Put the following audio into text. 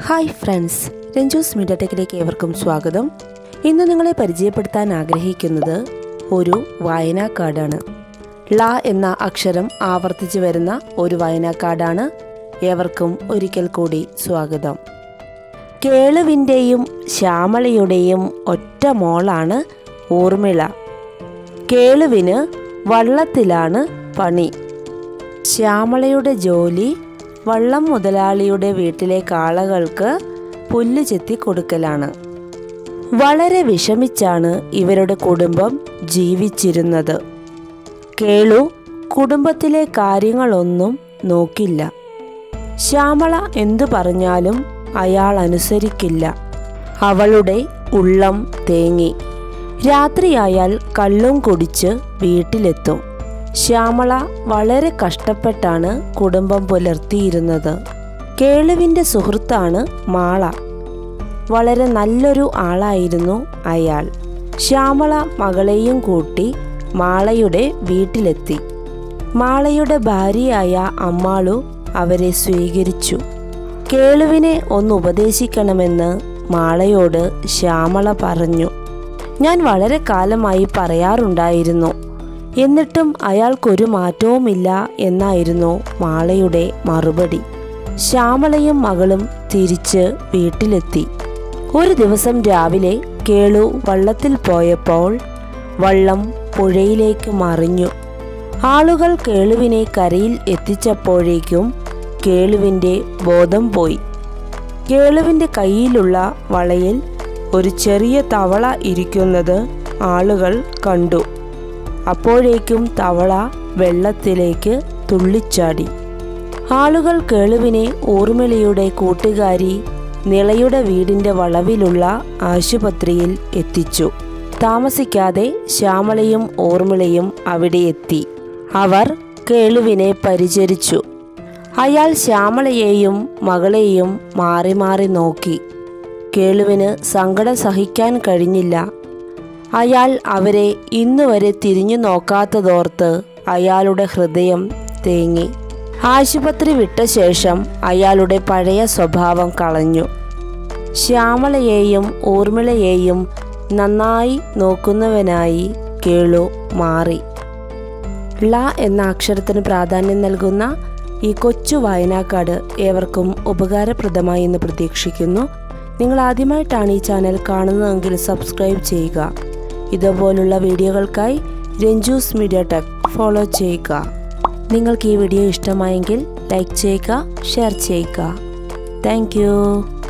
hi friends Ranju's media ടെക്കിലേക്ക് ഏവർക്കും സ്വാഗതം ഇന്ന് നിങ്ങളെ പരിചയപ്പെടുത്താൻ ആഗ്രഹിക്കുന്നത് ഒരു വായനാ കാർഡാണ് ല എന്ന അക്ഷരം ആവർത്തിച്ചു വരുന്ന ഒരു വായനാ കാർഡാണ് ഏവർക്കും ഒരിക്കൽ കൂടി സ്വാഗതം കേളുവിൻ്റെയും ശ്യാമളയുടെയും ഒറ്റ മോളാണ് ഊർമിള കേളുവിന് വള്ളത്തിലാണ് പണി ശ്യാമളയുടെ ജോലി വള്ളം മുതലാളിയുടെ വീട്ടിലെ കാളകൾക്ക് പുല്ല് ചെത്തി കൊടുക്കലാണ് വളരെ വിഷമിച്ചാണ് ഇവരുടെ കുടുംബം ജീവിച്ചിരുന്നത് കേളു കുടുംബത്തിലെ കാര്യങ്ങളൊന്നും നോക്കില്ല ശ്യാമള എന്തു പറഞ്ഞാലും അയാൾ അനുസരിക്കില്ല അവളുടെ ഉള്ളം തേങ്ങി രാത്രിയായാൽ കള്ളും കുടിച്ച് വീട്ടിലെത്തും ശ്യാമള വളരെ കഷ്ടപ്പെട്ടാണ് കുടുംബം പുലർത്തിയിരുന്നത് കേളുവിൻ്റെ സുഹൃത്താണ് മാള വളരെ നല്ലൊരു ആളായിരുന്നു അയാൾ ശ്യാമള മകളെയും കൂട്ടി മാളയുടെ വീട്ടിലെത്തി മാളയുടെ ഭാര്യയായ അമ്മാളു അവരെ സ്വീകരിച്ചു കേളുവിനെ ഒന്ന് ഉപദേശിക്കണമെന്ന് മാളയോട് ശ്യാമള പറഞ്ഞു ഞാൻ വളരെ കാലമായി പറയാറുണ്ടായിരുന്നു എന്നിട്ടും അയാൾക്കൊരു മാറ്റവുമില്ല എന്നായിരുന്നു മാളയുടെ മറുപടി ശ്യാമളയും മകളും തിരിച്ച് വീട്ടിലെത്തി ഒരു ദിവസം രാവിലെ കേളു വള്ളത്തിൽ പോയപ്പോൾ വള്ളം പുഴയിലേക്ക് മറിഞ്ഞു ആളുകൾ കേളുവിനെ കരയിൽ എത്തിച്ചപ്പോഴേക്കും കേളുവിൻ്റെ ബോധം പോയി കേളുവിൻ്റെ കയ്യിലുള്ള വളയിൽ ഒരു ചെറിയ തവള ഇരിക്കുന്നത് ആളുകൾ കണ്ടു അപ്പോഴേക്കും തവള വെള്ളത്തിലേക്ക് തുള്ളിച്ചാടി ആളുകൾ കേളുവിനെ ഊർമിളയുടെ കൂട്ടുകാരി നിളയുടെ വീടിന്റെ വളവിലുള്ള ആശുപത്രിയിൽ എത്തിച്ചു താമസിക്കാതെ ശ്യാമളയും ഊർമിളയും അവിടെ എത്തി അവർ കേളുവിനെ പരിചരിച്ചു അയാൾ ശ്യാമളയെയും മകളെയും മാറി മാറി നോക്കി കേളുവിന് സങ്കടം സഹിക്കാൻ കഴിഞ്ഞില്ല അയാൾ അവരെ ഇന്നുവരെ തിരിഞ്ഞു നോക്കാത്തതോർത്ത് അയാളുടെ ഹൃദയം തേങ്ങി ആശുപത്രി വിട്ട ശേഷം അയാളുടെ പഴയ സ്വഭാവം കളഞ്ഞു ശ്യാമളയെയും ഊർമിളയെയും നന്നായി നോക്കുന്നവനായി കേളു മാറി ല എന്ന അക്ഷരത്തിന് പ്രാധാന്യം നൽകുന്ന ഈ കൊച്ചു വായനാക്കാട് ഏവർക്കും ഉപകാരപ്രദമായി എന്ന് പ്രതീക്ഷിക്കുന്നു നിങ്ങൾ ആദ്യമായിട്ടാണ് ഈ ചാനൽ കാണുന്നതെങ്കിൽ സബ്സ്ക്രൈബ് ചെയ്യുക ഇതുപോലുള്ള വീഡിയോകൾക്കായി രഞ്ജൂസ് മീഡിയ ടെക് ഫോളോ ചെയ്യുക നിങ്ങൾക്ക് ഈ വീഡിയോ ഇഷ്ടമായെങ്കിൽ ലൈക്ക് ചെയ്യുക ഷെയർ ചെയ്യുക താങ്ക്